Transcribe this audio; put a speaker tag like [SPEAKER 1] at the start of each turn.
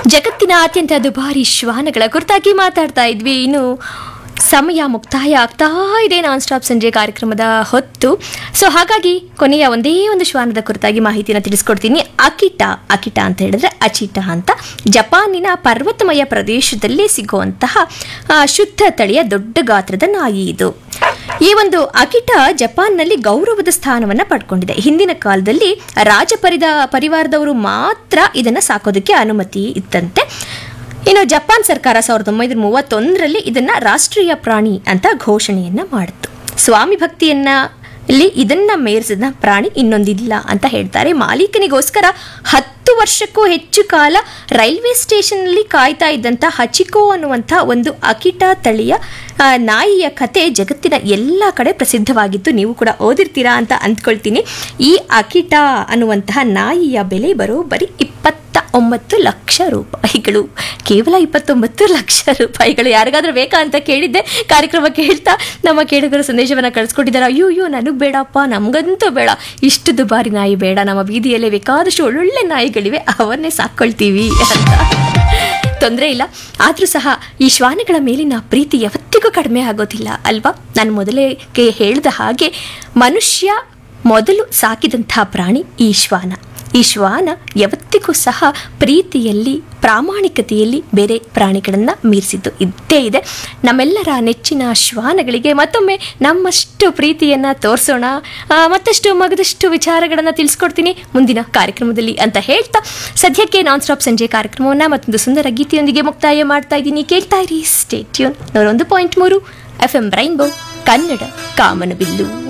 [SPEAKER 1] ಜಗತ್ತಿನ ಅತ್ಯಂತ ದುಬಾರಿ ಶ್ವಾನಗಳ ಕುರಿತಾಗಿ ಮಾತಾಡ್ತಾ ಇದ್ವಿ ಇನ್ನು ಸಮಯ ಮುಕ್ತಾಯ ಆಗ್ತಾ ಇದೆ ನಾನ್ ಸ್ಟಾಪ್ ಸಂಜೆ ಕಾರ್ಯಕ್ರಮದ ಹೊತ್ತು ಸೊ ಹಾಗಾಗಿ ಕೊನೆಯ ಒಂದೇ ಒಂದು ಶ್ವಾನದ ಕುರಿತಾಗಿ ಮಾಹಿತಿನ ತಿಳಿಸ್ಕೊಡ್ತೀನಿ ಅಕಿಟ ಅಕಿಟ ಅಂತ ಹೇಳಿದ್ರೆ ಅಚಿಟ ಅಂತ ಜಪಾನಿನ ಪರ್ವತಮಯ ಪ್ರದೇಶದಲ್ಲಿ ಸಿಗುವಂತಹ ಆ, ಶುದ್ಧ ತಳಿಯ ದೊಡ್ಡ ಗಾತ್ರದ ನಾಯಿ ಇದು ಈ ಒಂದು ಅಕಿಟ ಜಪಾನ್ನಲ್ಲಿ ಗೌರವದ ಸ್ಥಾನವನ್ನ ಪಡ್ಕೊಂಡಿದೆ ಹಿಂದಿನ ಕಾಲದಲ್ಲಿ ರಾಜ ಪರಿದ ಪರಿವಾರದವರು ಮಾತ್ರ ಇದನ್ನ ಸಾಕೋದಕ್ಕೆ ಅನುಮತಿ ಇತ್ತಂತೆ ಇನ್ನು ಜಪಾನ್ ಸರ್ಕಾರ ಸಾವಿರದ ಒಂಬೈನೂರ ಮೂವತ್ತೊಂದರಲ್ಲಿ ಇದನ್ನ ರಾಷ್ಟ್ರೀಯ ಪ್ರಾಣಿ ಅಂತ ಘೋಷಣೆಯನ್ನ ಮಾಡಿತು ಸ್ವಾಮಿ ಭಕ್ತಿಯನ್ನ ಇಲ್ಲಿ ಇದನ್ನ ಮೇರಿಸಿದ ಪ್ರಾಣಿ ಇನ್ನೊಂದಿಲ್ಲ ಅಂತ ಹೇಳ್ತಾರೆ ಮಾಲೀಕನಿಗೋಸ್ಕರ ಹತ್ತು ವರ್ಷಕ್ಕೂ ಹೆಚ್ಚು ಕಾಲ ರೈಲ್ವೆ ಸ್ಟೇಷನ್ನಲ್ಲಿ ಕಾಯ್ತಾ ಇದ್ದಂಥ ಹಚಿಕೋ ಅನ್ನುವಂಥ ಒಂದು ಅಕಿಟ ತಳಿಯ ಆ, ನಾಯಿಯ ಕತೆ ಜಗತ್ತಿನ ಎಲ್ಲ ಕಡೆ ಪ್ರಸಿದ್ಧವಾಗಿತ್ತು ನೀವು ಕೂಡ ಓದಿರ್ತೀರಾ ಅಂತ ಅಂದ್ಕೊಳ್ತೀನಿ ಈ ಅಕಿಟ ಅನ್ನುವಂತಹ ನಾಯಿಯ ಬೆಲೆ ಬರೋಬ್ಬರಿ ಇಪ್ಪತ್ತ ಒಂಬತ್ತು ಲಕ್ಷ ರೂಪಾಯಿಗಳು ಕೇವಲ ಇಪ್ಪತ್ತೊಂಬತ್ತು ಲಕ್ಷ ರೂಪಾಯಿಗಳು ಯಾರಿಗಾದ್ರೂ ಬೇಕಾ ಅಂತ ಕೇಳಿದ್ದೆ ಕಾರ್ಯಕ್ರಮ ಕೇಳ್ತಾ ನಮ್ಮ ಕೇಳುಗರು ಸಂದೇಶವನ್ನ ಕಳಿಸ್ಕೊಟ್ಟಿದ್ದಾರೆ ಅಯ್ಯೋ ಅಯ್ಯೋ ನನಗೆ ಬೇಡಪ್ಪ ನಮಗಂತೂ ಬೇಡ ಇಷ್ಟು ದುಬಾರಿ ನಾಯಿ ಬೇಡ ನಮ್ಮ ಬೀದಿಯಲ್ಲೇ ಬೇಕಾದಷ್ಟು ಒಳ್ಳೊಳ್ಳೆ ನಾಯಿಗಳಿವೆ ಅವನ್ನೇ ಸಾಕ್ಕೊಳ್ತೀವಿ ಅಂತ ತೊಂದರೆ ಇಲ್ಲ ಆದರೂ ಸಹ ಈ ಶ್ವಾನಗಳ ಮೇಲಿನ ಪ್ರೀತಿ ಯಾವತ್ತಿಗೂ ಕಡಿಮೆ ಆಗೋದಿಲ್ಲ ಅಲ್ವಾ ನಾನು ಮೊದಲೇ ಕೆ- ಹೇಳಿದ ಹಾಗೆ ಮನುಷ್ಯ ಮೊದಲು ಸಾಕಿದಂಥ ಪ್ರಾಣಿ ಈ ಶ್ವಾನ ಈ ಶ್ವಾನ ಯಾವತ್ತಿಗೂ ಸಹ ಪ್ರೀತಿಯಲ್ಲಿ ಪ್ರಾಮಾಣಿಕತೆಯಲ್ಲಿ ಬೇರೆ ಪ್ರಾಣಿಗಳನ್ನು ಮೀರಿಸಿದ್ದು ಇದ್ದೇ ಇದೆ ನಮ್ಮೆಲ್ಲರ ನೆಚ್ಚಿನ ಶ್ವಾನಗಳಿಗೆ ಮತ್ತೊಮ್ಮೆ ನಮ್ಮಷ್ಟು ಪ್ರೀತಿಯನ್ನು ತೋರಿಸೋಣ ಆ, ಮತ್ತಷ್ಟು ಮಗದಷ್ಟು ವಿಚಾರಗಳನ್ನು ತಿಳಿಸ್ಕೊಡ್ತೀನಿ ಮುಂದಿನ ಕಾರ್ಯಕ್ರಮದಲ್ಲಿ ಅಂತ ಹೇಳ್ತಾ ಸದ್ಯಕ್ಕೆ ನಾನ್ ಸ್ಟಾಪ್ ಸಂಜೆ ಕಾರ್ಯಕ್ರಮವನ್ನು ಮತ್ತೊಂದು ಸುಂದರ ಗೀತೆಯೊಂದಿಗೆ ಮುಕ್ತಾಯ ಮಾಡ್ತಾ ಇದ್ದೀನಿ ಕೇಳ್ತಾ ಇರಿ ಸ್ಟೇಟ್ಯೂನ್ ನೂರೊಂದು ಪಾಯಿಂಟ್ ಮೂರು ಎಫ್ ಎಂ ರೈನ್ಬೋ ಕನ್ನಡ ಕಾಮನಬಿಲ್ಲು